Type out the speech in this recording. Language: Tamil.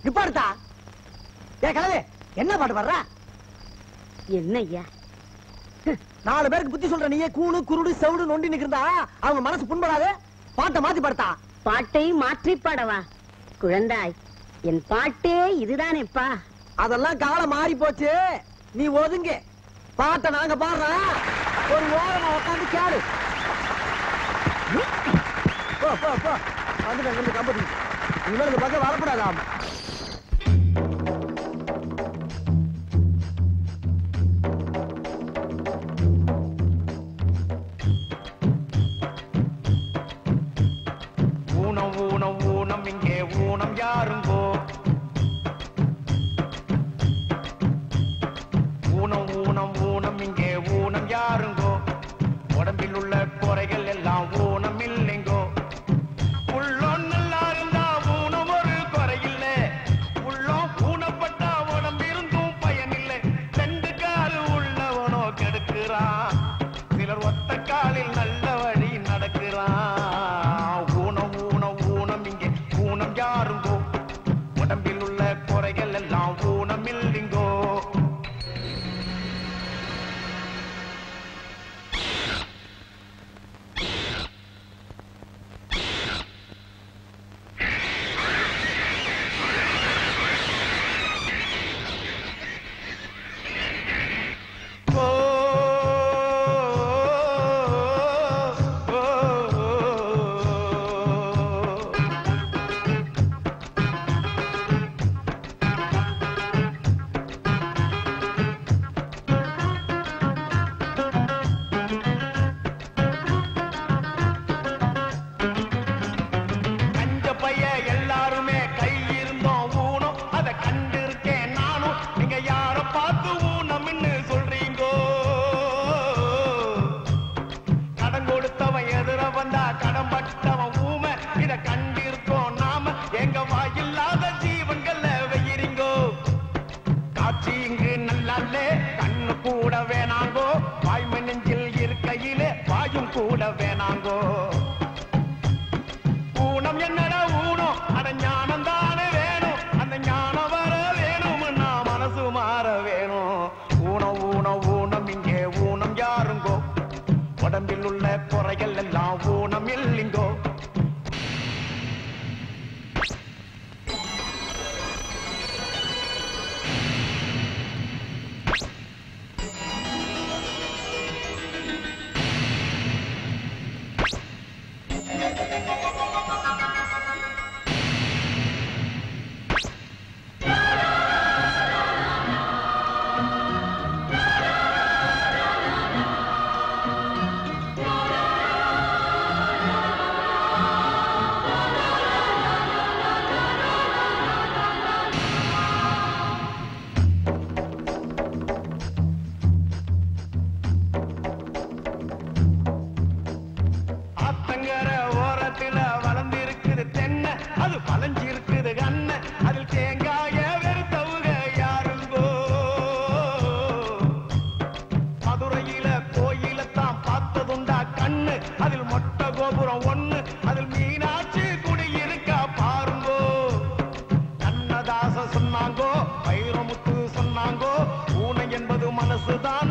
நிப்பாடுத்தா ஏ கிளவி என்ன பாட்டு பாடுற என்ன ஐயா நாலு பேருக்கு புத்தி சொல்ற நீயே கூணு குருடு செவுடு நொண்டி நிக்கிறதா அவங்க மனசு புண்படாது பாட்டை மாத்தி படுத்தா பாட்டை மாற்றி பாடவா குழந்தாய் என் பாட்டே இதுதானேப்பா அதெல்லாம் காலம் மாறி போச்சு நீ ஒதுங்க பாட்டை நாங்க பாடுறோம் ஒரு ஓரமா உட்காந்து கேளு போ போ போ வந்துட்டு அங்க இருந்து கம்பெனி இனிமேல் இந்த பக்கம் வரக்கூடாதாம் ஊனம் ஊனம் ஊனம் இங்கே ஊனம் யாருங்கோ ஊனம் ஊனம் ஊனம் இங்கே ஊனம் யாருங்கோ உடம்பில் உள்ள குறைகள் எல்லாம் ஊனம் இல்லைங்கோ உள்ளம் நல்லா இருந்தா ஊனம் ஒரு குறையில்லை உள்ளம் ஊனப்பட்டா உடம்பு இருந்தும் பயனில்லை ரெண்டு கால் உள்ளவனோ கெடுக்கிறான் சிலர் ஒத்த காலில் நல்ல வழி நடக்கிறான் ஊனம் ஊனம் ஊனம் இங்கே ஊனம் யாருங்கோ உடம்பில் உள்ள குறைகள் எல்லாம் ஊனம் இல்லைங்கோ கஞ்ச பைய எல்லாருமே கை இருந்தோம் ஊனம் அத கண்டிருக்கேன் நானும் நீங்க யார பார்த்து ஊனம்னு சொல்றீங்கோ கடன் கொடுத்தவன் எதிர வந்தா கடன் பட்டவன் ஊமை இத கண்டிருக்கோம் நாம எங்க வாயில்லாத ஜீவன்கள்ல வெயிறீங்கோ காட்சி இங்கு நல்லாலே கண்ணு கூட வேணாங்கோ வாய்மை நெஞ்சில் இருக்கையிலே வாயும் கூட வேணாங்கோ ஊனம் என்னடா ஊனம் அட ஞானம் தானே வேணும் அந்த ஞானம் வர வேணும் நான் மனசு மாற வேணும் ஊனம் ஊனம் ஊனம் இங்கே ஊனம் யாருங்கோ உடம்பில் உள்ள குறைகள் எல்லாம் ஊனம் இல்லைங்கோ ஆத்தங்கர ஓரத்துல வளர்ந்திருக்குது தென்னை அது பழஞ்சிருக்குது கண்ண அதில் தேங்காய வெறுத்தவுக யாருங்கோ மதுரையில கோயில தான் பார்த்ததுண்டா கண்ணு அதில் மொட்டை கோபுரம் ஒண்ணு அதில் மீனாட்சி குடி இருக்கா பாருங்கோ கண்ணதாச சொன்னாங்கோ வைரமுத்து சொன்னாங்கோ பூனை என்பது மனசுதான்